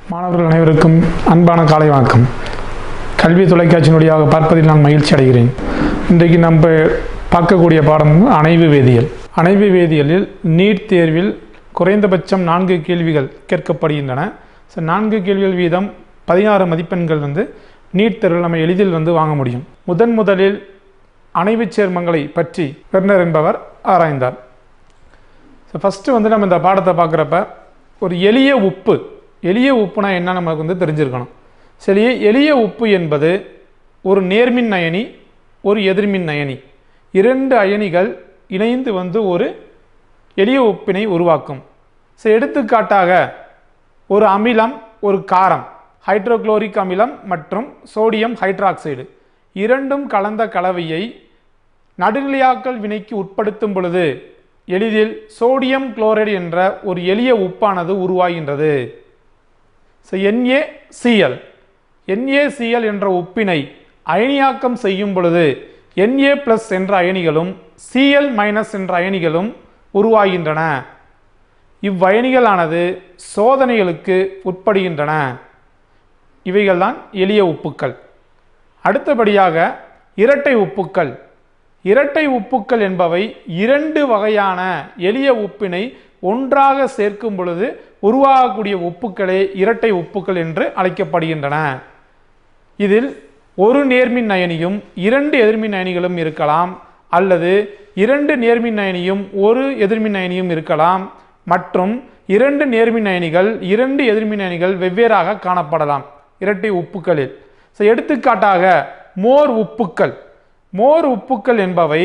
மாணவர்கள் அனைவருக்கும் அன்பான காலை வணக்கம் கல்வி தொலைக்காட்சியினுடையாக பார்ப்பதில் நான் மகிழ்ச்சி அடைகிறேன் இன்றைக்கு நம்ம பார்க்கக்கூடிய பாடம் வந்து அணைவு வேதியியல் அணைவு வேதியியலில் நீட் தேர்வில் குறைந்தபட்சம் நான்கு கேள்விகள் கேட்கப்படுகின்றன ஸோ நான்கு கேள்விகள் வீதம் பதினாறு மதிப்பெண்கள் வந்து நீட் தேர்வில் நம்ம எளிதில் வந்து வாங்க முடியும் முதன் முதலில் அணைவுச் சேர்மங்களை பற்றி பெர்னர் என்பவர் ஆராய்ந்தார் ஸோ ஃபஸ்ட்டு வந்து நம்ம இந்த பாடத்தை பார்க்குறப்ப ஒரு எளிய உப்பு எளிய உப்புனா என்ன நமக்கு வந்து தெரிஞ்சிருக்கணும் சரி எளிய உப்பு என்பது ஒரு நேர்மின் அயனி ஒரு எதிர்மின் அயனி இரண்டு அயனிகள் இணைந்து வந்து ஒரு எளிய உப்பினை உருவாக்கும் ஸோ எடுத்துக்காட்டாக ஒரு அமிலம் ஒரு காரம் ஹைட்ரோகுளோரிக் அமிலம் மற்றும் சோடியம் ஹைட்ராக்சைடு இரண்டும் கலந்த கலவையை நடுநிலையாக்கல் வினைக்கு உட்படுத்தும் பொழுது எளிதில் சோடியம் குளோரைடு என்ற ஒரு எளிய உப்பானது உருவாகின்றது ஸோ NaCl NaCl என்ற உப்பினை அயனியாக்கம் செய்யும் பொழுது Na பிளஸ் என்ற அயனிகளும் Cl மைனஸ் என்ற அயனிகளும் உருவாகின்றன இவ்வயனிகளானது சோதனைகளுக்கு உட்படுகின்றன இவைகள்தான் எளிய உப்புக்கள் அடுத்தபடியாக இரட்டை உப்புக்கள் இரட்டை உப்புக்கள் என்பவை இரண்டு வகையான எளிய உப்பினை ஒன்றாக சேர்க்கும் பொழுது உருவாகக்கூடிய உப்புக்களே இரட்டை உப்புக்கள் என்று அழைக்கப்படுகின்றன இதில் ஒரு நேர்மின் அயனியும் இரண்டு எதிர்மின் அயனிகளும் இருக்கலாம் அல்லது இரண்டு நேர்மின் அயனியும் ஒரு எதிர்மின் அயனியும் இருக்கலாம் மற்றும் இரண்டு நேர்மின் அயனிகள் இரண்டு எதிர்மின் அயனிகள் வெவ்வேறாக காணப்படலாம் இரட்டை உப்புக்களில் ஸோ எடுத்துக்காட்டாக மோர் உப்புக்கள் மோர் உப்புக்கள் என்பவை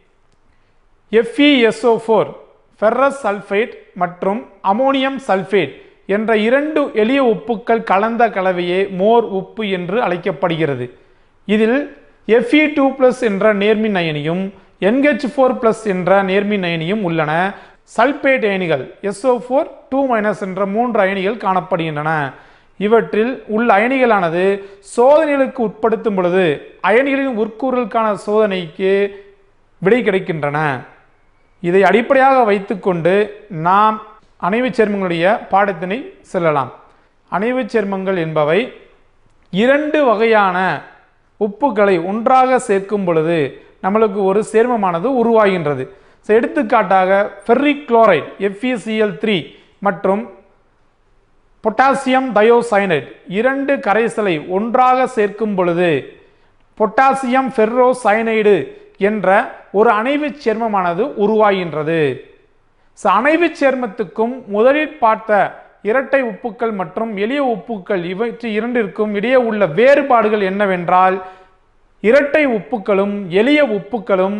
FeSO4 ஃபோர் ஃபெர்ரஸ் சல்ஃபேட் மற்றும் அமோனியம் சல்ஃபேட் என்ற இரண்டு எளிய உப்புக்கள் கலந்த கலவையே மோர் உப்பு என்று அழைக்கப்படுகிறது இதில் Fe டூ ப்ளஸ் என்ற நேர்மின் அயனியும் NH4 ஃபோர் ப்ளஸ் என்ற நேர்மின் அயனியும் உள்ளன சல்பேட் அயனிகள் SO4 ஃபோர் டூ மைனஸ் என்ற மூன்று அயனிகள் காணப்படுகின்றன இவற்றில் உள்ள அயனிகளானது சோதனைகளுக்கு உட்படுத்தும் பொழுது அயனிகளின் உட்கூறலுக்கான சோதனைக்கு விடை கிடைக்கின்றன இதை அடிப்படையாக வைத்துக்கொண்டு நாம் அணைவுச் சேர்மங்களுடைய பாடத்தினை செல்லலாம் அணைவுச் சேர்மங்கள் என்பவை இரண்டு வகையான உப்புகளை ஒன்றாக சேர்க்கும் பொழுது நம்மளுக்கு ஒரு சேர்மமானது உருவாகின்றது ஸோ எடுத்துக்காட்டாக ஃபெர்ரிக் குளோரைட் FeCl த்ரீ மற்றும் பொட்டாசியம் தயோசைனைட் இரண்டு கரைசலை ஒன்றாக சேர்க்கும் பொழுது பொட்டாசியம் ஃபெர்ரோசைனைடு என்ற ஒரு அணைவுச் சேர்மமானது உருவாகின்றது ஸோ அணைவுச் சேர்மத்துக்கும் முதலில் பார்த்த இரட்டை உப்புக்கள் மற்றும் எளிய உப்புக்கள் இவற்று இரண்டிற்கும் இடையே உள்ள வேறுபாடுகள் என்னவென்றால் இரட்டை உப்புக்களும் எளிய உப்புக்களும்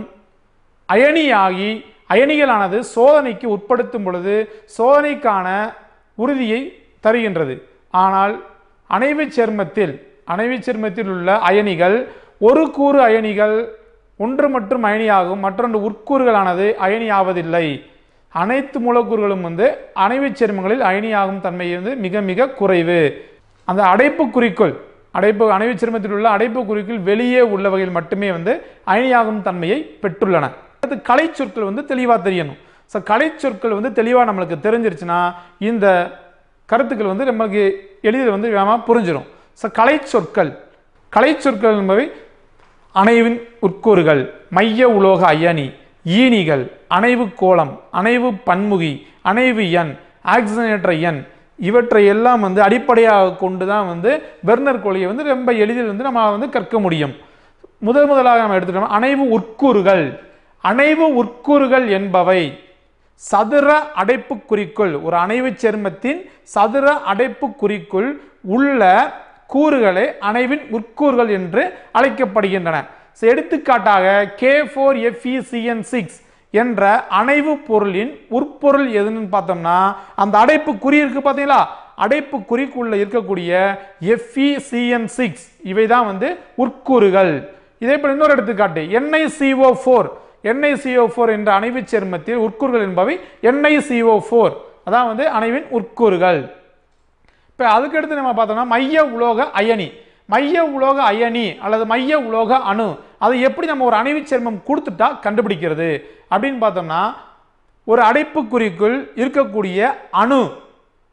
அயனியாகி அயனிகளானது சோதனைக்கு உட்படுத்தும் பொழுது சோதனைக்கான உறுதியை தருகின்றது ஆனால் அணைவுச் சேர்மத்தில் அணைவுச் சேர்மத்தில் உள்ள அயனிகள் ஒரு கூறு அயனிகள் ஒன்று மற்றும் அயனியாகும் மற்றொன்று உட்கூறுகளானது அயனியாவதில்லை அனைத்து மூலக்கூறுகளும் வந்து அணைவுச் சேர்மங்களில் அயனியாகும் தன்மை வந்து மிக மிக குறைவு அந்த அடைப்பு குறிக்குள் அடைப்பு அணைவுச் சேர்மத்தில் உள்ள அடைப்பு குறிக்குள் வெளியே உள்ள வகையில் மட்டுமே வந்து அயனியாகும் தன்மையை பெற்றுள்ளன அடுத்து கலை சொற்கள் வந்து தெளிவாக தெரியணும் ஸோ கலை சொற்கள் வந்து தெளிவாக நம்மளுக்கு தெரிஞ்சிருச்சுன்னா இந்த கருத்துக்கள் வந்து நமக்கு எளிதில் வந்து வேகமாக புரிஞ்சிடும் ஸோ கலை சொற்கள் கலை சொற்கள் என்பவை அணைவின் உட்கூறுகள் மைய உலோக அயனி ஈனிகள் அணைவு கோலம் அணைவு பன்முகி அணைவு எண் ஆக்சிஜனேற்ற எண் இவற்றை எல்லாம் வந்து அடிப்படையாக கொண்டு தான் வந்து பெர்னர் கொள்கையை வந்து ரொம்ப எளிதில் வந்து நம்ம வந்து கற்க முடியும் முதல் முதலாக நம்ம எடுத்துட்டோம் அணைவு உட்கூறுகள் அணைவு உட்கூறுகள் என்பவை சதுர அடைப்பு குறிக்குள் ஒரு அணைவுச் சேர்மத்தின் சதுர அடைப்பு குறிக்குள் உள்ள கூறுகளே அணைவின் உட்கூறுகள் என்று அழைக்கப்படுகின்றன So, எடுத்துக்காட்டாக கே ஃபோர் எஃப்இசிஎன் சிக்ஸ் என்ற அணைவு பொருளின் உட்பொருள் எதுன்னு பார்த்தோம்னா அந்த அடைப்பு குறி இருக்கு பார்த்தீங்களா அடைப்பு குறிக்குள்ள இருக்கக்கூடிய எஃப்இசிஎன் சிக்ஸ் இவை தான் வந்து உட்கூறுகள் இதே போல இன்னொரு எடுத்துக்காட்டு NiCO4 ஃபோர் NiCO4 ஃபோர் என்ற அணைவுச் சேர்மத்தில் உட்கூறுகள் என்பவை NiCO4 ஃபோர் அதான் வந்து அணைவின் உட்கூறுகள் இப்போ அதுக்கடுத்து நம்ம பார்த்தோம்னா மைய உலோக அயனி மைய உலோக அயனி அல்லது மைய உலோக அணு அதை எப்படி நம்ம ஒரு அணைவுச் சேர்மம் கொடுத்துட்டா கண்டுபிடிக்கிறது அப்படின்னு பார்த்தோம்னா ஒரு அடைப்புக்குறிக்குள் இருக்கக்கூடிய அணு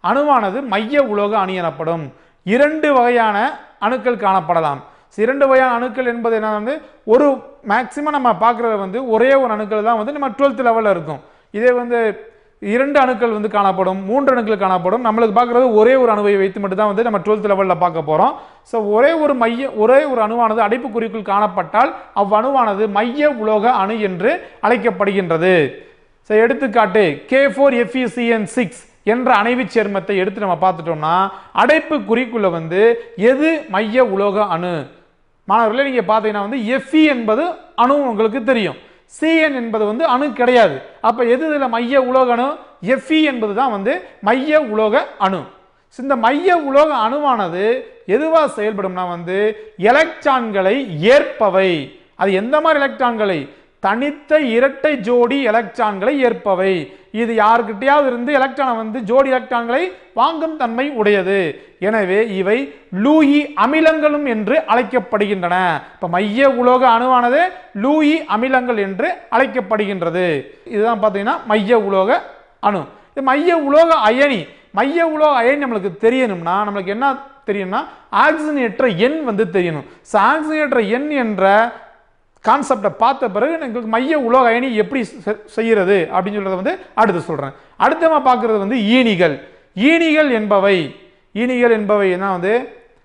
அணுவானது மைய உலோக அணு எனப்படும் இரண்டு வகையான அணுக்கள் காணப்படலாம் இரண்டு வகையான அணுக்கள் என்பது என்ன வந்து ஒரு மேக்சிமம் நம்ம பார்க்குறது வந்து ஒரே ஒரு அணுக்கள் தான் வந்து நம்ம டுவெல்த் லெவலில் இருக்கும் இதே வந்து இரண்டு அணுக்கள் வந்து காணப்படும் மூன்று அணுக்கள் காணப்படும் நம்மளுக்கு பார்க்குறது ஒரே ஒரு அணுவை வைத்து மட்டும் தான் வந்து நம்ம டுவெல்த் லெவலில் பார்க்க போகிறோம் ஸோ ஒரே ஒரு மைய ஒரே ஒரு அணுவானது அடைப்புக்குறிக்குள் காணப்பட்டால் அவ்வணுவானது மைய உலோக அணு என்று அழைக்கப்படுகின்றது ஸோ எடுத்துக்காட்டு கே ஃபோர் எஃப்இசிஎன் சிக்ஸ் என்ற அணைவுச் சேர்மத்தை எடுத்து நம்ம பார்த்துட்டோம்னா அடைப்பு குறிக்குள்ள வந்து எது மைய உலோக அணு மாணவர்களே நீங்க பார்த்தீங்கன்னா வந்து எஃப்இ என்பது அணு உங்களுக்கு தெரியும் சிஎன் என்பது வந்து அணு கிடையாது அப்ப எது இதுல மைய உலோக அணு எஃப்இ என்பது தான் வந்து மைய உலோக அணு So, இந்த மைய உலோக அணுவானது எதுவா செயல்படும்னா வந்து எலக்ட்ரான்களை ஏற்பவை அது எந்த மாதிரி எலக்ட்ரான்களை தனித்த இரட்டை ஜோடி எலக்ட்ரான்களை ஏற்பவை இது யாருக்கிட்டையாவது இருந்து எலக்ட்ரானை வந்து ஜோடி எலக்ட்ரான்களை வாங்கும் தன்மை உடையது எனவே இவை லூயி அமிலங்களும் என்று அழைக்கப்படுகின்றன இப்ப மைய உலோக அணுவானது லூயி அமிலங்கள் என்று அழைக்கப்படுகின்றது இதுதான் பார்த்தீங்கன்னா மைய உலோக அணு இது மைய உலோக அயனி மைய உலோக அயனி நம்மளுக்கு தெரியணும்னா நம்மளுக்கு என்ன தெரியணும்னா ஆக்சிஜனேற்ற எண் வந்து தெரியணும் ஸோ ஆக்சிஜனேற்ற எண் என்ற கான்செப்டை பார்த்த பிறகு எங்களுக்கு மைய உலோக அயனி எப்படி செ- செய்யறது அப்படின்னு சொல்றத வந்து அடுத்து சொல்றேன் அடுத்து நம்ம பார்க்கறது வந்து ஈனிகள் ஈனிகள் என்பவை ஈனிகள் என்பவை என்ன வந்து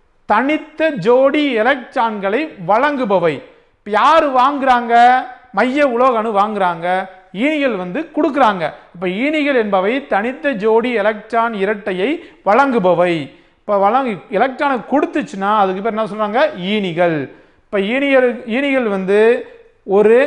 தனித்த ஜோடி எலக்ட்ரான்களை வழங்குபவை இப்ப யார் வாங்குறாங்க மைய உலோக அணு வாங்குறாங்க ஈனிகள் வந்து கொடுக்குறாங்க இப்ப ஈனிகள் என்பவை தனித்த ஜோடி எலக்ட்ரான் இரட்டையை வழங்குபவை இப்ப வழங்கி எலக்ட்ரானை கொடுத்துச்சுன்னா அதுக்கு பேர் என்ன சொல்றாங்க ஈனிகள் இப்ப ஈனிகள் ஈனிகள் வந்து ஒரு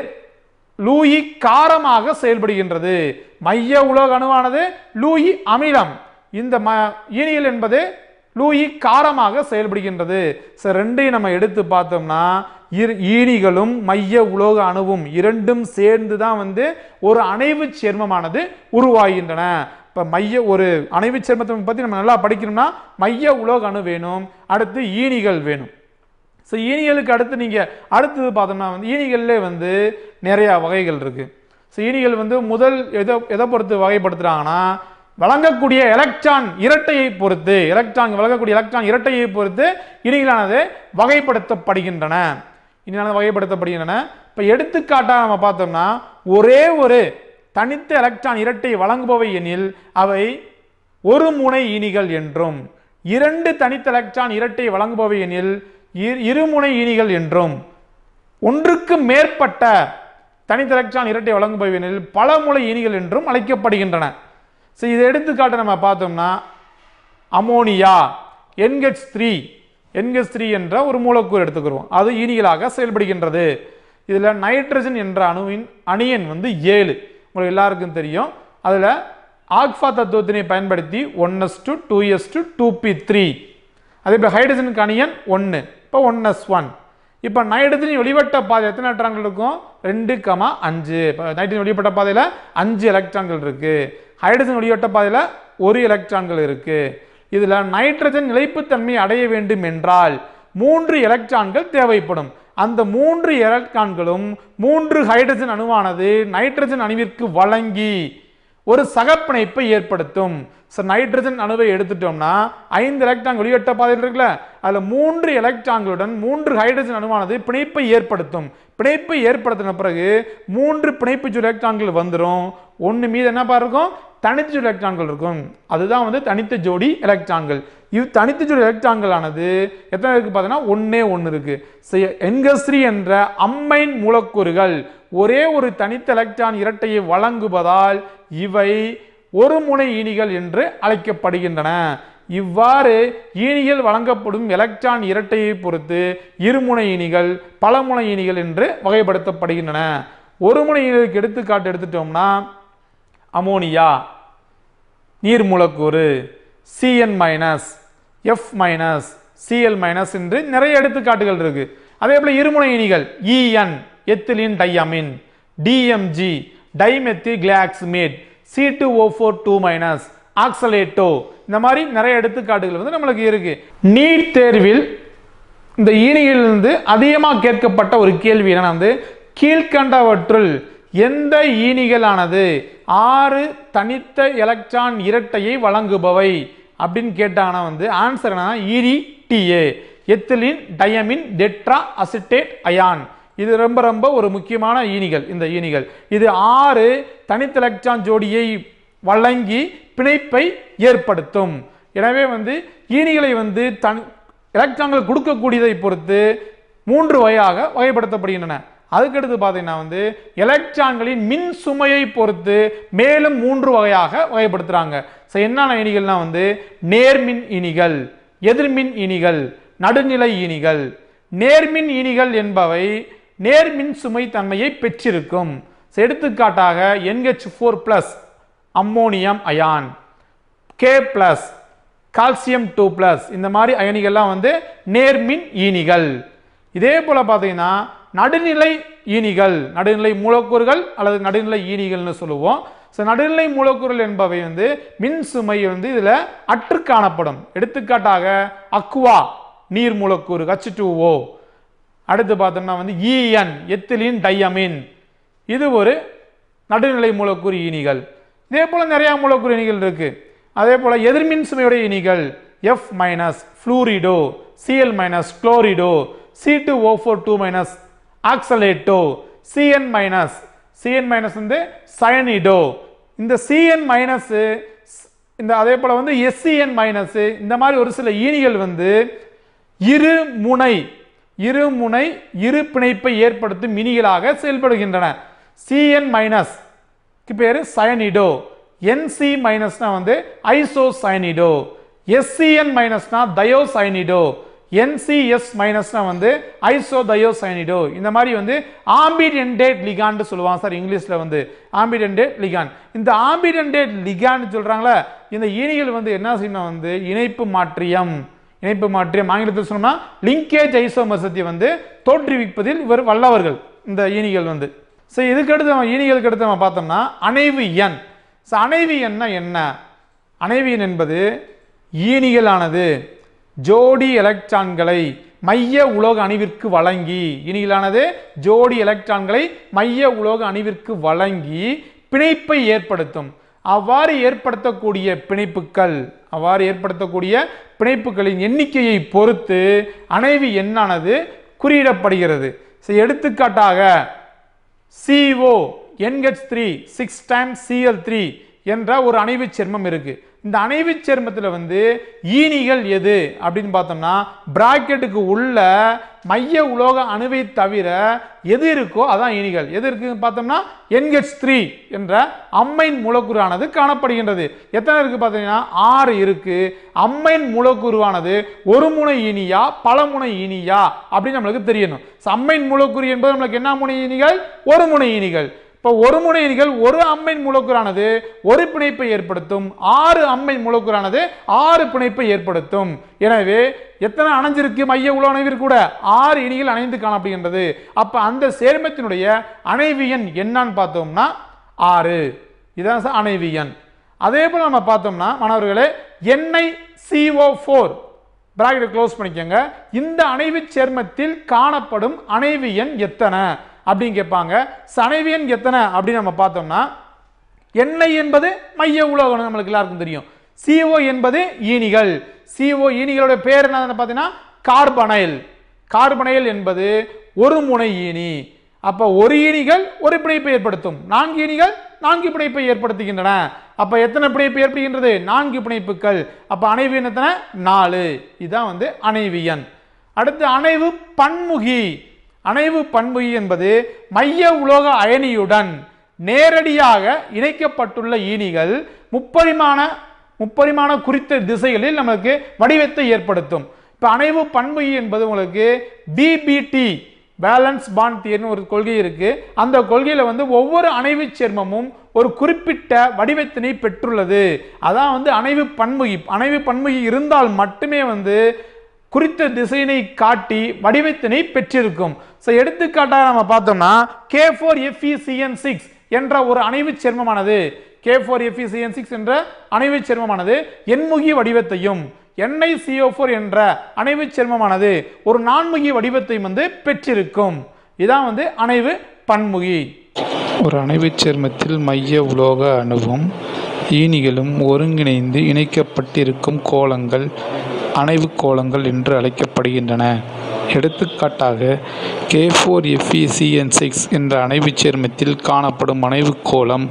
லூயி காரமாக செயல்படுகின்றது மைய உலோக அணுவானது லூயி அமிலம் இந்த ம ஈனியல் என்பது லூயி காரமாக செயல்படுகின்றது சரி ரெண்டையும் நம்ம எடுத்து பார்த்தோம்னா இரு ஈனிகளும் மைய உலோக அணுவும் இரண்டும் சேர்ந்து தான் வந்து ஒரு அணைவு சேர்மமானது உருவாகின்றன இப்போ மைய ஒரு அணைவு சேர்மத்தை பற்றி நம்ம நல்லா படிக்கணும்னா மைய உலோக அணு வேணும் அடுத்து ஈனிகள் வேணும் ஸோ ஈனிகளுக்கு அடுத்து நீங்கள் அடுத்தது பார்த்தோம்னா வந்து ஈனிகள்லே வந்து நிறையா வகைகள் இருக்கு ஸோ ஈனிகள் வந்து முதல் எதை எதை பொறுத்து வகைப்படுத்துறாங்கன்னா வழங்கக்கூடிய எலக்ட்ரான் இரட்டையை பொறுத்து எலக்ட்ரான் வழங்கக்கூடிய எலக்ட்ரான் இரட்டையை பொறுத்து ஈனிகளானது வகைப்படுத்தப்படுகின்றன இனியானது வகைப்படுத்தப்படுகின்றன இப்போ எடுத்துக்காட்டாக நம்ம பார்த்தோம்னா ஒரே ஒரு தனித்த எலக்ட்ரான் இரட்டை வழங்குபவை எனில் அவை ஒரு முனை ஈனிகள் என்றும் இரண்டு தனித்த எலக்ட்ரான் இரட்டை வழங்குபவை எனில் இரு- இருமுனை ஈனிகள் என்றும் ஒன்றுக்கு மேற்பட்ட தனித்த எலக்ட்ரான் இரட்டை வழங்குபவை எனில் பல முனை ஈனிகள் என்றும் அழைக்கப்படுகின்றன ஸோ இதை எடுத்துக்காட்ட நம்ம பார்த்தோம்னா ammonia NH three NH three என்ற ஒரு மூலக்கூறு எடுத்துக்கிறோம் அது ஈனிகளாக செயல்படுகின்றது இதில் நைட்ரஜன் என்ற அணுவின் அணியன் வந்து ஏழு உங்களுக்கு எல்லாருக்கும் தெரியும் அதில் ஆக்ஃபா தத்துவத்தினை பயன்படுத்தி one S two two S two two P three அதே போல் ஹைட்ரஜனுக்கு அணியன் ஒன்று இப்போ ஒன் எஸ் ஒன் இப்போ நைட்ரஜன் வெளிவட்ட பாதை எத்தனை எலக்ட்ரான்கள் இருக்கும் ரெண்டு கமா அஞ்சு இப்போ நைட்ரஜன் வெளிப்பட்ட பாதையில் அஞ்சு எலக்ட்ரான்கள் இருக்கு ஹைட்ரஜன் வெளிவட்ட பாதையில் ஒரு எலக்ட்ரான்கள் இருக்கு இதில் நைட்ரஜன் நிலைப்புத்தன்மை அடைய வேண்டும் என்றால் மூன்று எலக்ட்ரான்கள் தேவைப்படும் அந்த மூன்று எலக்ட்ரான்களும் மூன்று ஹைட்ரஜன் அணுவானது நைட்ரஜன் அணுவிற்கு வழங்கி ஒரு சகப்பிணைப்பை ஏற்படுத்தும் ஸோ நைட்ரஜன் அணுவை எடுத்துட்டோம்னா ஐந்து எலக்ட்ரான் வெளியேற்ற பாதையில் இருக்குல்ல அதில் மூன்று எலக்ட்ரான்களுடன் மூன்று ஹைட்ரஜன் அணுவானது பிணைப்பை ஏற்படுத்தும் பிணைப்பை ஏற்படுத்தின பிறகு மூன்று பிணைப்பு எலக்ட்ரான்கள் வந்துடும் ஒன்று மீது என்னப்பா இருக்கும் தனித்த ஜோடி எலக்ட்ரான்கள் இருக்கும் அதுதான் வந்து தனித்த ஜோடி எலக்ட்ரான்கள் இது தனித்த ஜோடி எலக்ட்ரான்கள் ஆனது எத்தனை இருக்கு பார்த்தீங்கன்னா ஒண்ணே ஒன்று இருக்கு என்கஸ்ரி என்ற அம்மைன் மூலக்கூறுகள் ஒரே ஒரு தனித்த எலக்ட்ரான் இரட்டையை வழங்குவதால் இவை ஒரு முனை ஈனிகள் என்று அழைக்கப்படுகின்றன இவ்வாறு ஈனிகள் வழங்கப்படும் எலக்ட்ரான் இரட்டையை பொறுத்து இருமுனை ஈனிகள் பலமுனை ஈனிகள் என்று வகைப்படுத்தப்படுகின்றன ஒரு முனை ஈனிகளுக்கு எடுத்துக்காட்டு எடுத்துட்டோம்னா அமோனியா நீர் மூலக்கூறு CN minus F minus CL minus என்று நிறைய எடுத்துக்காட்டுகள் இருக்கு அதே போல இருமுனை இனிகள் EN ethylene diamine DMG dimethyl glyoximate C two O four two minus oxalato இந்த மாதிரி நிறைய எடுத்துக்காட்டுகள் வந்து நம்மளுக்கு இருக்கு நீட் தேர்வில் இந்த ஈனியிலிருந்து அதிகமாக கேட்கப்பட்ட ஒரு கேள்வி என்னன்னா வந்து கீழ்கண்டவற்றுள் எந்த ஈனிகளானது ஆறு தனித்த எலக்ட்ரான் இரட்டையை வழங்குபவை அப்படின்னு கேட்டாங்கன்னா வந்து ஆன்சர் என்ன EDTA ethylene diamine tetra acetate ion இது ரொம்ப ரொம்ப ஒரு முக்கியமான ஈனிகள் இந்த ஈனிகள் இது ஆறு தனித்த எலக்ட்ரான் ஜோடியை வழங்கி பிணைப்பை ஏற்படுத்தும் எனவே வந்து ஈனிகளை வந்து தன் எலக்ட்ரான்கள் கொடுக்கக்கூடியதை பொறுத்து மூன்று வகையாக வகைப்படுத்தப்படுகின்றன அதுக்கடுத்து பார்த்தீங்கன்னா வந்து எலக்ட்ரான்களின் மின் சுமையை பொறுத்து மேலும் மூன்று வகையாக வகைப்படுத்துறாங்க ஸோ என்னென்ன இனிகள்னா வந்து நேர்மின் இனிகள் எதிர்மின் இனிகள் நடுநிலை இனிகள் நேர்மின் இனிகள் என்பவை நேர்மின் சுமை தன்மையை பெற்றிருக்கும் So, எடுத்துக்காட்டாக NH four plus ammonium ion K plus calcium two plus இந்த மாதிரி அயனிகள்லாம் வந்து நேர்மின் ஈனிகள் இதே போல பார்த்தீங்கன்னா நடுநிலை ஈனிகள் நடுநிலை மூலக்கூறுகள் அல்லது நடுநிலை ஈனிகள்னு சொல்லுவோம் ஸோ நடுநிலை மூலக்கூறுகள் என்பவை வந்து மின் சுமை வந்து இதில் அற்று காணப்படும் எடுத்துக்காட்டாக அக்வா நீர் மூலக்கூறு ஹச் டூ ஓ அடுத்து பார்த்தோம்னா வந்து ஈஎன் எத்திலின் டையமின் இது ஒரு நடுநிலை மூலக்கூறு ஈனிகள் இதே போல நிறைய மூலக்கூறு இனிகள் இருக்கு அதே போல எதிர்மின் சுமையுடைய இனிகள் F minus fluorido CL minus chlorido C two O four two minus oxalato CN minus CN minus வந்து சயனிடோ இந்த சிஎன் மைனஸ் இந்த அதே போல வந்து எஸ்சிஎன் மைனஸ் இந்த மாதிரி ஒரு சில ஈனிகள் வந்து இரு முனை இரு முனை இரு பிணைப்பை ஏற்படுத்தும் மினிகளாக செயல்படுகின்றன சிஎன் மைனஸ் பேர் சயனிடோ என்சி மைனஸ்னா வந்து ஐசோசயனிடோ எஸ்சிஎன் மைனஸ்னா தயோசயனிடோ என்சிஎஸ் மைனஸ்னா வந்து ஐசோ தயோசயனிடோ இந்த மாதிரி வந்து ஆம்பிடென்டேட் லிகான்னு சொல்லுவாங்க சார் இங்கிலீஷ்ல வந்து ஆம்பிடென்டேட் லிகான் இந்த ஆம்பிடென்டேட் லிகான்னு சொல்றாங்களா இந்த ஈனிகள் வந்து என்ன செய்யணும் வந்து இணைப்பு மாற்றியம் இணைப்பு மாற்றியம் ஆங்கிலத்தில் சொன்னோம்னா லிங்கேஜ் ஐசோமசத்தை வந்து தோற்றுவிப்பதில் இவர் வல்லவர்கள் இந்த ஈனிகள் வந்து ஸோ இதுக்கு அடுத்து நம்ம ஈனிகளுக்கு அடுத்து நம்ம பார்த்தோம்னா அணைவு எண் ஸோ அணைவு எண்ணா என்ன அணைவு எண் என்பது ஈனிகளானது ஜோடி எலக்ட்ரான்களை மைய உலோக அணுவிற்கு வழங்கி ஈனிகளானது ஜோடி எலக்ட்ரான்களை மைய உலோக அணுவிற்கு வழங்கி பிணைப்பை ஏற்படுத்தும் அவ்வாறு ஏற்படுத்தக்கூடிய பிணைப்புகள் அவ்வாறு ஏற்படுத்தக்கூடிய பிணைப்புகளின் எண்ணிக்கையை பொறுத்து அணைவு எண்ணானது குறியிடப்படுகிறது ஸோ எடுத்துக்காட்டாக CO NH3 three six time CL three என்ற ஒரு அணைவு சேர்மம் இருக்கு இந்த அணைவு சேர்மத்தில் வந்து ஈனிகள் எது அப்படின்னு பார்த்தோம்னா பிராக்கெட்டுக்கு உள்ள மைய உலோக அணுவை தவிர எது இருக்கோ அதான் ஈனிகள் எது இருக்குன்னு பார்த்தோம்னா NH3 த்ரீ என்ற அம்மைன் மூலக்கூறானது காணப்படுகின்றது எத்தனை இருக்கு பார்த்தீங்கன்னா ஆறு இருக்கு அம்மைன் மூலக்கூறுவானது ஒரு முனை ஈனியா பல முனை ஈனியா அப்படின்னு நம்மளுக்கு தெரியணும் So, அம்மைன் மூலக்கூறு என்பது நம்மளுக்கு என்ன முனை ஈனிகள் ஒரு முனை ஈனிகள் இப்போ ஒரு முனை ஈனிகள் ஒரு அம்மைன் மூலக்கூறானது ஒரு பிணைப்பை ஏற்படுத்தும் ஆறு அம்மைன் மூலக்கூறானது ஆறு பிணைப்பை ஏற்படுத்தும் எனவே எத்தனை அணைஞ்சிருக்கு மைய உலக அணைவிற்கு கூட ஆறு இனிகள் அணைந்து காணப்படுகின்றது அப்ப அந்த சேர்மத்தினுடைய அணைவு எண் என்னன்னு பார்த்தோம்னா ஆறு இதான் சார் அணைவு எண் அதே போல நம்ம பார்த்தோம்னா மாணவர்களே எண்ணெய் CO4 ஃபோர் பிராக்கெட் க்ளோஸ் பண்ணிக்கோங்க இந்த அணைவு சேர்மத்தில் காணப்படும் அணைவு எண் எத்தனை அப்படின்னு கேட்பாங்க So, அணைவு எண் எத்தனை அப்படின்னு நம்ம பார்த்தோம்னா எண்ணெய் என்பது மைய உலோகம் நம்மளுக்கு எல்லாருக்கும் தெரியும் CO என்பது ஈனிகள் CO ஈனிகளோட பேர் என்ன பார்த்தீங்கன்னா கார்பனைல் கார்பனைல் என்பது ஒரு முனை ஈனி அப்ப ஒரு ஈனிகள் ஒரு பிணைப்பை ஏற்படுத்தும் நான்கு ஈனிகள் நான்கு பிணைப்பை ஏற்படுத்துகின்றன அப்ப எத்தனை பிணைப்பு ஏற்படுகின்றது நான்கு பிணைப்புகள் அப்ப அணைவு எண் எத்தனை நாலு இதுதான் வந்து அணைவு எண் அடுத்து அணைவு பன்முகி அணைவு பன்முகி என்பது மைய உலோக அயனியுடன் நேரடியாக இணைக்கப்பட்டுள்ள ஈனிகள் முப்பரிமாண முப்பரிமாண குறித்த திசைகளில் நமக்கு வடிவத்தை ஏற்படுத்தும் இப்ப அணைவு பன்முகி என்பது உங்களுக்கு பிபிடி பேலன்ஸ் பாண்ட் தியர்னு ஒரு கொள்கை இருக்கு அந்த கொள்கையில வந்து ஒவ்வொரு அணைவு சேர்மமும் ஒரு குறிப்பிட்ட வடிவத்தினை பெற்றுள்ளது அதான் வந்து அணைவு பன்முகி அணைவு பன்முகி இருந்தால் மட்டுமே வந்து குறித்த திசையினை காட்டி வடிவத்தினை பெற்றிருக்கும் ஸோ எடுத்துக்காட்டாக நம்ம பார்த்தோம்னா கே ஃபோர் எஃப்இசிஎன் சிக்ஸ் என்ற ஒரு அணைவு சேர்மமானது கே ஃபோர் எஃப்இசிஎன் சிக்ஸ் என்ற அணைவு சேர்மமானது எண்முகி வடிவத்தையும் NiCO4 என்ற அணைவு சேர்மமானது ஒரு நான்முகி வடிவத்தையும் வந்து பெற்றிருக்கும் இதான் வந்து அணைவு பன்முகி ஒரு அணைவுச் சேர்மத்தில் மைய உலோக அணுவும் ஈனிகளும் ஒருங்கிணைந்து இணைக்கப்பட்டிருக்கும் கோளங்கள் அணைவுக் கோளங்கள் என்று அழைக்கப்படுகின்றன எடுத்துக்காட்டாக கே ஃபோர் எஃப்இசிஎன் சிக்ஸ் என்ற அணைவுச் சேர்மத்தில் காணப்படும் அணைவுக் கோளம்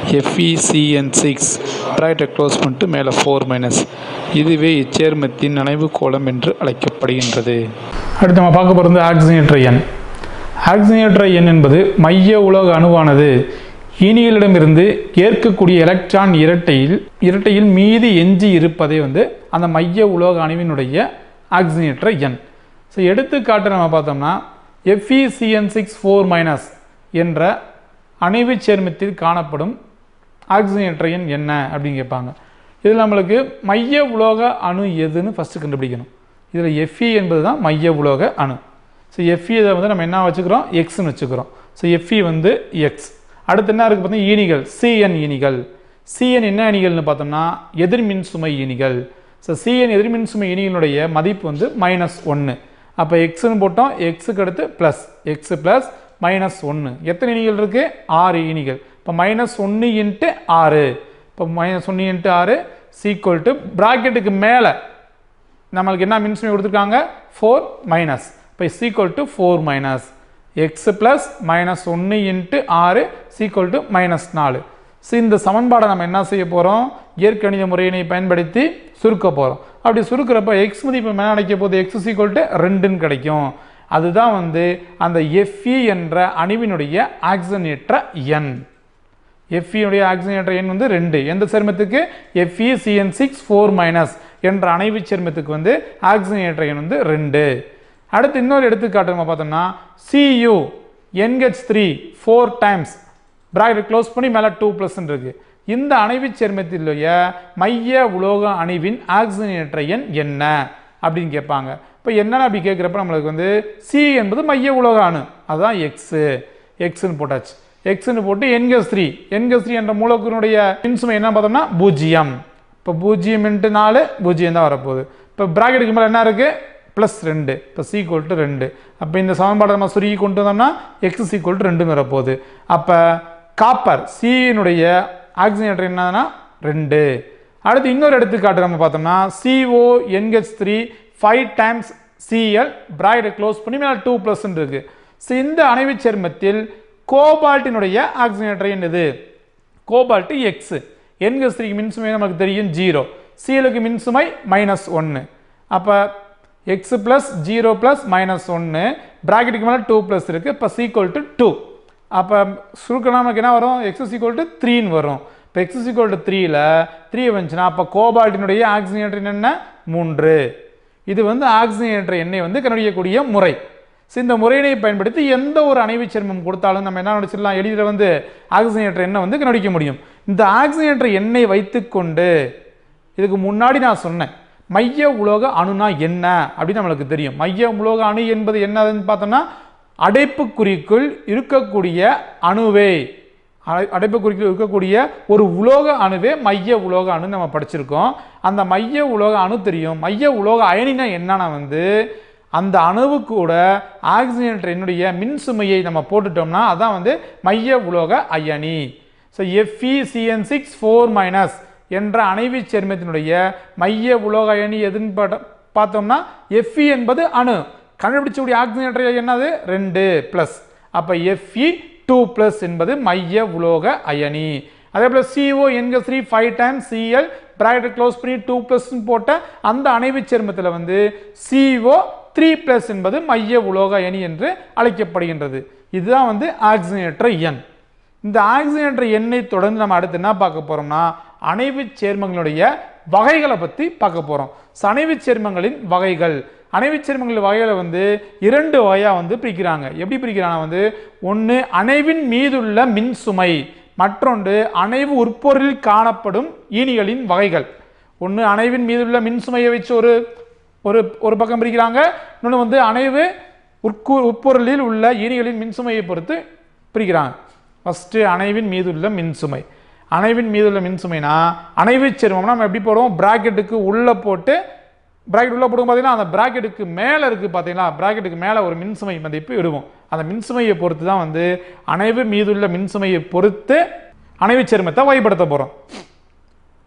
எஃப்இசிஎன் சிக்ஸ் ப்ராக்கெட்டை க்ளோஸ் பண்ணிட்டு மேலே ஃபோர் மைனஸ் இதுவே இச்சேர்மத்தின் அணைவுக் கோளம் என்று அழைக்கப்படுகின்றது அடுத்து நம்ம பார்க்க போகிறது ஆக்சிஜனேற்ற எண் ஆக்சிஜனேற்ற எண் என்பது மைய உலோக அணுவானது ஈனிகளிடமிருந்து ஏற்கக்கூடிய எலக்ட்ரான் இரட்டையில் இரட்டையில் மீதி எஞ்சி இருப்பதே வந்து அந்த மைய உலோக அணுவினுடைய ஆக்சிஜனேற்ற எண் ஸோ எடுத்துக்காட்டு நம்ம பார்த்தோம்னா எஃப்இசிஎன் சிக்ஸ் ஃபோர் மைனஸ் என்ற அணைவுச் சேர்மத்தில் காணப்படும் ஆக்சிஜனேற்ற எண் என்ன அப்படின்னு கேட்பாங்க இதில் நம்மளுக்கு மைய உலோக அணு எதுன்னு ஃபஸ்ட்டு கண்டுபிடிக்கணும் இதில் எஃப்இ என்பது தான் மைய உலோக அணு ஸோ எஃப்இ இதை வந்து நம்ம என்ன வச்சுக்கிறோம் எக்ஸ்னு வச்சுக்கிறோம் ஸோ எஃப்இ வந்து எக்ஸ் அடுத்து என்ன இருக்குது பார்த்தீங்கன்னா ஈனிகள் சிஎன் ஈனிகள் சிஎன் என்ன அணிகள்னு பார்த்தோம்னா எதிர்மின் சுமை ஈனிகள் ஸோ சிஎன் எதிர்மின் சுமை ஈனிகளுடைய மதிப்பு வந்து மைனஸ் ஒன்று அப்போ எக்ஸ்னு போட்டோம் எக்ஸுக்கு அடுத்து ப்ளஸ் எக்ஸ் ப்ளஸ் மைனஸ் ஒன்று எத்தனை இனிகள் இருக்குது ஆறு இனிகள் இப்போ மைனஸ் ஒன்று இன்ட்டு ஆறு இப்போ மைனஸ் ஒன்று இன்ட்டு ஆறு சீக்குவல் டு ப்ராக்கெட்டுக்கு மேலே நம்மளுக்கு என்ன மின்சுமை கொடுத்துருக்காங்க ஃபோர் மைனஸ் இப்போ equal to four minus X plus minus ஒன்று இன்ட்டு ஆறு சீக்குவல் டு மைனஸ் நாலு ஸோ இந்த சமன்பாடை நம்ம என்ன செய்ய போகிறோம் இயற்கணித முறையினை பயன்படுத்தி சுருக்க போகிறோம் அப்படி சுருக்கிறப்ப எக்ஸ் மதிப்பு மேலே அடைக்க போது எக்ஸ் சீக்குவல் டு ரெண்டுன்னு கிடைக்கும் அதுதான் வந்து அந்த எஃப்இ என்ற அணுவினுடைய ஆக்சிஜனேற்ற எண் எஃப்இனுடைய ஆக்சிஜனேற்ற எண் வந்து ரெண்டு எந்த சேர்மத்துக்கு FE CN six four minus என்ற அணைவு சேர்மத்துக்கு வந்து ஆக்சிஜனேற்ற எண் வந்து ரெண்டு அடுத்து இன்னொரு எடுத்துக்காட்டு நம்ம பார்த்தோம்னா CU NH three four times bracket close பண்ணி மேலே டூ ப்ளஸ் இருக்கு இந்த அணைவு சேர்மத்திலுடைய மைய உலோக அணுவின் ஆக்சிஜனேற்ற எண் என்ன அப்படின்னு கேட்பாங்க இப்போ என்னென்ன அப்படி கேட்குறப்ப நம்மளுக்கு வந்து சி என்பது மைய உலோக அணு அதுதான் எக்ஸு எக்ஸ்னு போட்டாச்சு எக்ஸ்னு போட்டு என்கஸ் த்ரீ என்கஸ் த்ரீ என்ற மூலக்கூறினுடைய மின்சுமை என்ன பார்த்தோம்னா பூஜ்ஜியம் இப்போ பூஜ்ஜியம் இன்ட்டு நாலு பூஜ்ஜியம் தான் வரப்போகுது இப்போ பிராக்கெட்டுக்கு மேலே என்ன இருக்குது ப்ளஸ் ரெண்டு இப்போ சீக்குவல் டு ரெண்டு அப்போ இந்த சமன்பாடை நம்ம சுருகி கொண்டு வந்தோம்னா எக்ஸ் சீக்குவல் டு ரெண்டுன்னு வரப்போகுது அப்போ காப்பர் சியினுடைய ஆக்சிஜனேட்டர் என்னன்னா ரெண்டு அடுத்து இன்னொரு எடுத்துக்காட்டு நம்ம பார்த்தோம்னா CO NH three five times CL பிராய்டை க்ளோஸ் பண்ணி மேலே டூ ப்ளஸ் இருக்கு ஸோ இந்த அணைவு சேர்மத்தில் கோபால்ட்டினுடைய ஆக்சிஜனேட்டர் என்னது கோபால்ட்டு எக்ஸ் என்ஹெச் த்ரீக்கு மின்சுமை நமக்கு தெரியும் ஜீரோ சிஎலுக்கு மின்சுமை மைனஸ் ஒன்று அப்போ X plus zero plus minus ஒன்று ப்ராக்கெட்டுக்கு மேலே டூ ப்ளஸ் இருக்குது இப்போ சீக்வல் டு டூ அப்போ சுருக்கம் நமக்கு என்ன வரும் எக்ஸ் சீக்வல் டு த்ரீன்னு வரும் இப்போ எக்ஸ் சீக்வல் டு த்ரீயில் த்ரீ வந்துச்சுன்னா அப்போ கோபால்ட்டினுடைய ஆக்சிஜனேட்டர் என்ன மூன்று இது வந்து ஆக்சிஜனேட்டர் எண்ணெய் வந்து கண்டுபிடிக்கக்கூடிய முறை ஸோ இந்த முறையினை பயன்படுத்தி எந்த ஒரு அணைவு சேர்மம் கொடுத்தாலும் நம்ம என்ன நினச்சிடலாம் எளிதில் வந்து ஆக்சிஜனேட்டர் எண்ணெய் வந்து கண்டுபிடிக்க முடியும் இந்த ஆக்சிஜனேட்டர் எண்ணெய் வைத்துக்கொண்டு இதுக்கு முன்னாடி நான் சொன்னேன் மைய உலோக அணுனா என்ன அப்படின்னு நம்மளுக்கு தெரியும் மைய உலோக அணு என்பது என்னதுன்னு பார்த்தோம்னா அடைப்புக்குறிக்குள் இருக்கக்கூடிய அணுவே அடை- அடைப்புக்குறிக்குள் இருக்கக்கூடிய ஒரு உலோக அணுவே மைய உலோக அணு நம்ம படிச்சிருக்கோம் அந்த மைய உலோக அணு தெரியும் மைய உலோக அயனினா என்னன்னா வந்து அந்த அணுவு கூட ஆக்சிஜனேட்டர் என்னுடைய மின்சுமையை நம்ம போட்டுட்டோம்னா அதான் வந்து மைய உலோக அயனி so FECN six four minus என்ற அணைவுச் சேர்மத்தினுடைய மைய உலோக அயனி எதுன்னு பாட்ட- பார்த்தோம்னா எஃப்இ என்பது அணு கண்டுபிடிச்சக்கூடிய ஆக்சிஜனேட்டர் என்னது ரெண்டு ப்ளஸ் அப்போ எஃப்இ டூ ப்ளஸ் என்பது மைய உலோக அயனி அதே போல் CO NH three five times CL bracket close பண்ணி டூ ப்ளஸ்ன்னு போட்ட அந்த அணைவுச் சேர்மத்தில் வந்து சிஓ த்ரீ ப்ளஸ் என்பது மைய உலோக அயனி என்று அழைக்கப்படுகின்றது இதுதான் வந்து ஆக்சிஜனேற்ற எண் இந்த ஆக்சிஜனேற்ற எண்ணெய் தொடர்ந்து நம்ம அடுத்து என்ன பார்க்க போறோம்னா அணைவுச் சேர்மங்களுடைய வகைகளை பற்றி பார்க்க போறோம் So, அணைவுச் சேர்மங்களின் வகைகள் அணைவுச் சேர்மங்களின் வகைகளை வந்து இரண்டு வகையாக வந்து பிரிக்கிறாங்க எப்படி பிரிக்கிறாங்க வந்து ஒன்று அணைவின் மீதுள்ள மின்சுமை மற்றொன்று அணைவு உட்பொருளில் காணப்படும் ஈனிகளின் வகைகள் ஒன்று அணைவின் மீதுள்ள மின்சுமையை வச்சு ஒரு ஒரு ஒரு பக்கம் பிரிக்கிறாங்க இன்னொன்று வந்து அணைவு உட்கு உட்பொருளில் உள்ள ஈனிகளின் மின்சுமையை பொறுத்து பிரிக்கிறாங்க ஃபஸ்ட்டு அணைவின் மீதுள்ள மின்சுமை அணைவின் மீதுள்ள மின்சுமைனா அணைவுச் சேர்மம்னா நம்ம எப்படி போடுவோம் பிராக்கெட்டுக்கு உள்ளே போட்டு பிராக்கெட் உள்ளே போடும் பார்த்தீங்கன்னா அந்த பிராக்கெட்டுக்கு மேலே இருக்குது பார்த்தீங்களா பிராக்கெட்டுக்கு மேலே ஒரு மின்சுமை மதிப்பு இடுவோம் அந்த மின்சுமையை பொறுத்து தான் வந்து அணைவு மீதுள்ள மின்சுமையை பொறுத்து அணைவுச் சேர்மத்தை வகைப்படுத்த போகிறோம்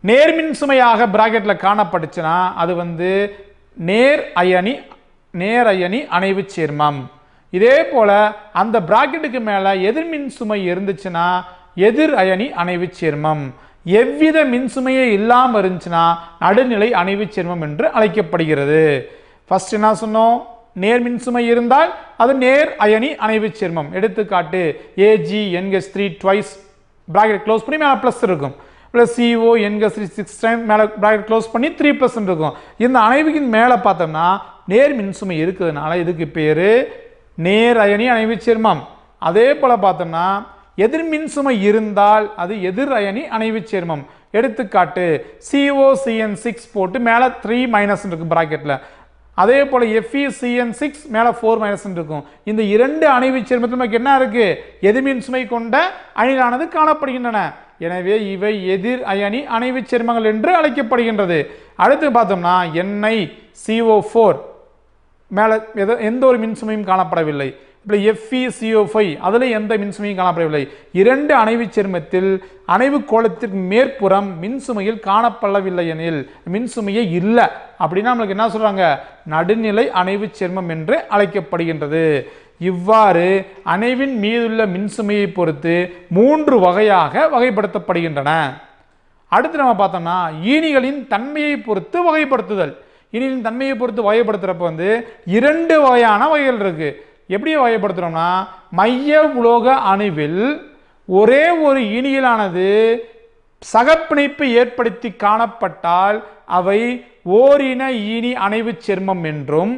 நேர்மின் சுமையாக பிராக்கெட்டில் காணப்பட்டுச்சுன்னா அது வந்து நேர் அயனி நேர் அயனி அணைவு சேர்மம் இதே போல அந்த பிராக்கெட்டுக்கு மேலே எதிர்மின் சுமை இருந்துச்சுன்னா எதிர் அயனி அணைவு சேர்மம் எவ்வித மின்சுமையே இல்லாமல் இருந்துச்சுன்னா நடுநிலை அணைவு சேர்மம் என்று அழைக்கப்படுகிறது ஃபர்ஸ்ட் என்ன சொன்னோம் நேர் மின்சுமை இருந்தால் அது நேர் அயனி அணைவு சேர்மம் எடுத்துக்காட்டு AG NH three twice bracket close பண்ணி மேலே ப்ளஸ் இருக்கும் plus CO NH three six time மேலே பிராக்கெட் க்ளோஸ் பண்ணி த்ரீ ப்ளஸ் இருக்கும் இந்த அணைவுக்கின் மேலே பார்த்தோம்னா நேர் மின்சுமை இருக்கிறதுனால இதுக்கு பேர் நேர் அயனி அணைவு சேர்மம் அதே போல் பார்த்தோம்னா எதிர் மின்சுமை இருந்தால் அது எதிர் அயனி அணைவு சேர்மம் எடுத்துக்காட்டு சிஓசிஎன் சிக்ஸ் போட்டு மேலே த்ரீ மைனஸ் இருக்கும் பிராக்கெட்டில் அதே போல் எஃப்இசிஎன் சிக்ஸ் மேலே ஃபோர் மைனஸ் இருக்கும் இந்த இரண்டு அணைவு சேர்மத்தில் நமக்கு என்ன இருக்கு எதிர்மின் சுமை கொண்ட அணிலானது காணப்படுகின்றன எனவே இவை எதிர் அயனி அணைவு சேர்மங்கள் என்று அழைக்கப்படுகின்றது அடுத்து பார்த்தோம்னா எண்ணெய் சிஓ ஃபோர் மேலே எத எந்த ஒரு மின்சுமையும் காணப்படவில்லை இப்போ எஃப்இ சிஓ ஃபைவ் அதில் எந்த மின்சுமையும் காணப்படவில்லை இரண்டு அணைவு சேர்மத்தில் அணைவு கோலத்திற்கு மேற்புறம் மின்சுமையில் காணப்படவில்லை எனில் மின்சுமையே இல்லை அப்படின்னா நம்மளுக்கு என்ன சொல்றாங்க நடுநிலை அணைவு சேர்மம் என்று அழைக்கப்படுகின்றது இவ்வாறு அணைவின் மீதுள்ள மின்சுமையை பொறுத்து மூன்று வகையாக வகைப்படுத்தப்படுகின்றன அடுத்து நம்ம பார்த்தோம்னா ஈனிகளின் தன்மையை பொறுத்து வகைப்படுத்துதல் ஈனிகளின் தன்மையை பொறுத்து வகைப்படுத்துறப்ப வந்து இரண்டு வகையான வகைகள் இருக்கு எப்படி வகைப்படுத்துறோம்னா மைய உலோக அணுவில் ஒரே ஒரு ஈனியலானது சகப்பிணைப்பு ஏற்படுத்தி காணப்பட்டால் அவை ஓரின ஈனி அணைவுச் சேர்மம் என்றும்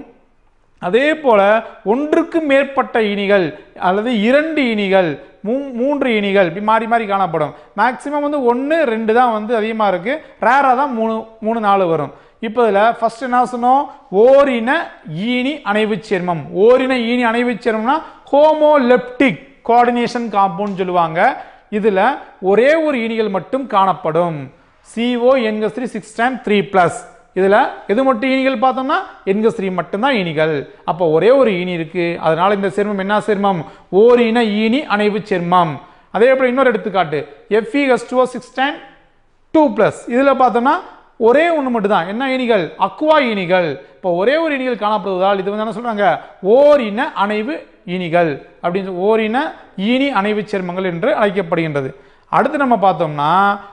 அதே போல ஒன்றுக்கு மேற்பட்ட இனிகள் அல்லது இரண்டு இனிகள் மூ மூன்று இனிகள் இப்படி மாறி மாறி காணப்படும் மேக்சிமம் வந்து ஒன்று ரெண்டு தான் வந்து அதிகமாக இருக்குது ரேராக தான் மூணு மூணு நாலு வரும் இப்போ இதில் ஃபர்ஸ்ட் என்ன சொன்னோம் ஓரின ஈனி அணைவுச் சேர்மம் ஓரின ஈனி அணைவுச் சேர்மம்னா ஹோமோலெப்டிக் கோஆர்டினேஷன் காம்பவுண்ட் சொல்லுவாங்க இதில் ஒரே ஒரு ஈனிகள் மட்டும் காணப்படும் சிஓ என்கஸ் three six time three plus இதில் எது மட்டும் ஈனிகள் பார்த்தோம்னா என்கஸ் த்ரீ மட்டும்தான் ஈனிகள் அப்போ ஒரே ஒரு ஈனி இருக்கு அதனால இந்த சேர்மம் என்ன சேர்மம் ஓர் இன ஈனி அணைவு சேர்மம் அதே போல் இன்னொரு எடுத்துக்காட்டு எஃப்இ ஹஸ் two six time two plus இதில் பார்த்தோம்னா ஒரே ஒன்று மட்டும் தான் என்ன இனிகள் அக்வா இனிகள் இப்போ ஒரே ஒரு இனிகள் காணப்படுவதால் இது வந்து என்ன சொல்றாங்க ஓர் இன அணைவு இனிகள் அப்படின்னு சொல்லி ஓரின ஈனி அணைவு சேர்மங்கள் என்று அழைக்கப்படுகின்றது அடுத்து நம்ம பார்த்தோம்னா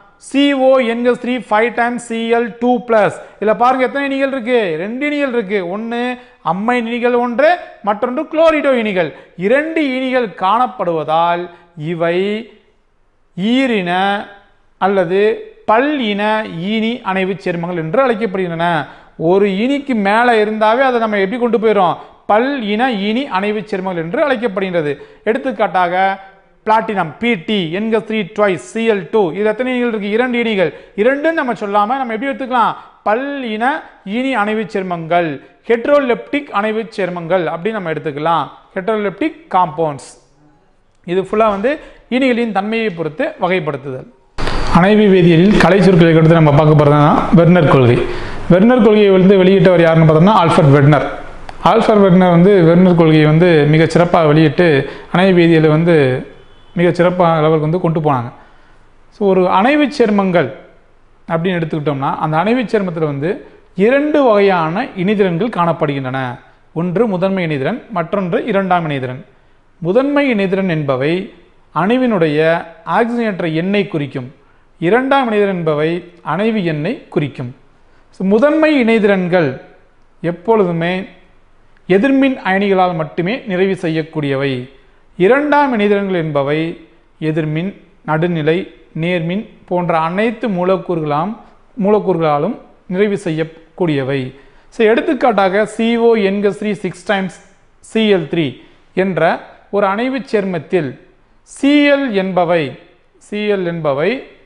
CO என்கஸ் three five times CL two plus இதில் பாருங்க எத்தனை இனிகள் இருக்கு ரெண்டு இனிகள் இருக்கு ஒன்று அம்மை இனிகள் ஒன்று மற்றொன்று குளோரிடோ இனிகள் இரண்டு இனிகள் காணப்படுவதால் இவை ஈரின அல்லது பல் இன ஈனி அணைவு சேர்மங்கள் என்று அழைக்கப்படுகின்றன ஒரு இனிக்கு மேலே இருந்தாவே அதை நம்ம எப்படி கொண்டு போயிடும் பல் இன இனி அணைவு சேர்மங்கள் என்று அழைக்கப்படுகின்றது எடுத்துக்காட்டாக பிளாட்டினம் பிடி என்க த்ரீ ட்வைஸ் சிஎல் டூ இது எத்தனை இனிகள் இருக்கு இரண்டு இனிகள் இரண்டும் நம்ம சொல்லாம நம்ம எப்படி எடுத்துக்கலாம் பல் இன இனி அணைவு சேர்மங்கள் ஹெட்ரோலெப்டிக் அணைவு சேர்மங்கள் அப்படின்னு நம்ம எடுத்துக்கலாம் ஹெட்ரோலெப்டிக் காம்பவுண்ட்ஸ் இது ஃபுல்லாக வந்து இனிகளின் தன்மையை பொறுத்து வகைப்படுத்துதல் அணைவு வேதியியலில் கலை சொற்களை கொடுத்து நம்ம பார்க்க போகிறதுனா வெர்னர் கொள்கை வெர்னர் கொள்கையை வந்து வெளியிட்டவர் யாருன்னு பார்த்தோம்னா ஆல்ஃபர்ட் வெர்னர் ஆல்ஃபர்ட் வெர்னர் வந்து வெர்னர் கொள்கையை வந்து மிக சிறப்பாக வெளியிட்டு அணைவு வேதியியலை வந்து மிக சிறப்பான லெவலுக்கு வந்து கொண்டு போனாங்க ஸோ ஒரு அணைவு சேர்மங்கள் அப்படின்னு எடுத்துக்கிட்டோம்னா அந்த அணைவு சேர்மத்தில் வந்து இரண்டு வகையான இணைதிறன்கள் காணப்படுகின்றன ஒன்று முதன்மை இணைதிறன் மற்றொன்று இரண்டாம் இணைதிறன் முதன்மை இணைதிறன் என்பவை அணுவினுடைய ஆக்சிஜனேற்ற எண்ணை குறிக்கும் இரண்டாம் இணைதிறன் என்பவை அணைவு எண்ணை குறிக்கும் ஸோ முதன்மை இணைதிறன்கள் எப்பொழுதுமே எதிர்மின் அயனிகளால் மட்டுமே நிறைவு செய்யக்கூடியவை இரண்டாம் இணைதிறன்கள் என்பவை எதிர்மின் நடுநிலை நேர்மின் போன்ற அனைத்து மூலக்கூறுகளாம் மூலக்கூறுகளாலும் நிறைவு செய்யக்கூடியவை ஸோ எடுத்துக்காட்டாக CO என்கஸ் three six times CL three என்ற ஒரு அணைவு சேர்மத்தில் சிஎல் என்பவை சிஎல் என்பவை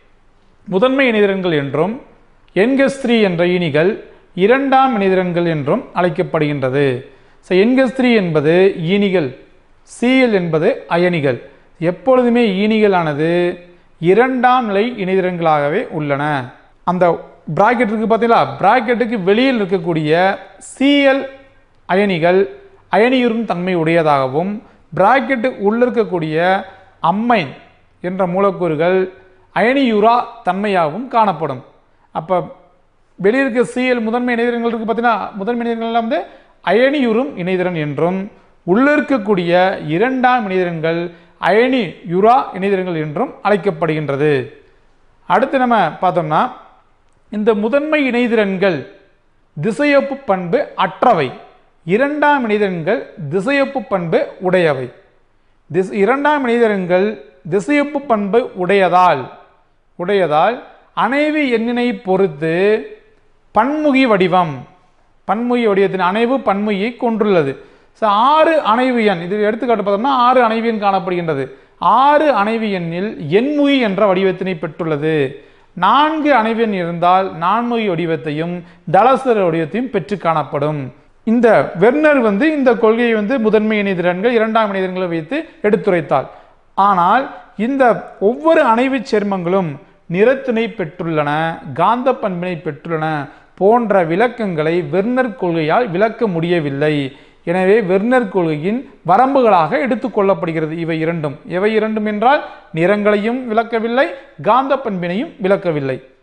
முதன்மை இணைதிறன்கள் என்றும் என்கஸ் த்ரீ என்ற இனிகள் இரண்டாம் இணைதிறன்கள் என்றும் அழைக்கப்படுகின்றது ஸோ என்கஸ் த்ரீ என்பது ஈனிகள் சிஎல் என்பது அயனிகள் எப்பொழுதுமே ஈனிகளானது இரண்டாம் நிலை இணைதிறன்களாகவே உள்ளன அந்த பிராக்கெட் இருக்கு பார்த்தீங்களா பிராக்கெட்டுக்கு வெளியில் இருக்கக்கூடிய சிஎல் அயனிகள் அயனியுறும் தன்மை உடையதாகவும் பிராக்கெட்டு உள்ள இருக்கக்கூடிய அம்மைன் என்ற மூலக்கூறுகள் அயனியுரா தன்மையாகவும் காணப்படும் அப்போ வெளியே இருக்க சிஎல் முதன்மை இணைதிறன்கள் இருக்குது பார்த்தீங்கன்னா முதன்மை இணைதிறன்கள் வந்து அயனியுறும் இணைதிறன் என்றும் உள்ள இருக்கக்கூடிய இரண்டாம் இணைதிறன்கள் அயனி யுரா இணைதிறன்கள் என்றும் அழைக்கப்படுகின்றது அடுத்து நம்ம பார்த்தோம்னா இந்த முதன்மை இணைதிறன்கள் திசையொப்பு பண்பு அற்றவை இரண்டாம் இணைதிறன்கள் திசையொப்பு பண்பு உடையவை திஸ் இரண்டாம் இணைதிறன்கள் திசையொப்பு பண்பு உடையதால் உடையதால் அணைவு எண்ணினை பொறுத்து பன்முகி வடிவம் பன்முகி வடிவத்தின் அணைவு பன்முகியை கொண்டுள்ளது ஸோ ஆறு அணைவு எண் இது எடுத்துக்காட்டு பார்த்தோம்னா ஆறு அணைவு எண் காணப்படுகின்றது ஆறு அணைவு எண்ணில் எண்முகி என்ற வடிவத்தினை பெற்றுள்ளது நான்கு அணைவு எண் இருந்தால் நான்முகி வடிவத்தையும் தலசர வடிவத்தையும் பெற்று காணப்படும் இந்த வெர்னர் வந்து இந்த கொள்கையை வந்து முதன்மை இணைதிறன்கள் இரண்டாம் இணைதிறன்களை வைத்து எடுத்துரைத்தாள் ஆனால் இந்த ஒவ்வொரு அணைவுச் சேர்மங்களும் நிறத்தினை பெற்றுள்ளன காந்த பண்பினை பெற்றுள்ளன போன்ற விளக்கங்களை வெர்னர் கொள்கையால் விளக்க முடியவில்லை எனவே வெர்னர் கொள்கையின் வரம்புகளாக எடுத்துக்கொள்ளப்படுகிறது இவை இரண்டும் எவை இரண்டும் என்றால் நிறங்களையும் விளக்கவில்லை காந்த பண்பினையும் விளக்கவில்லை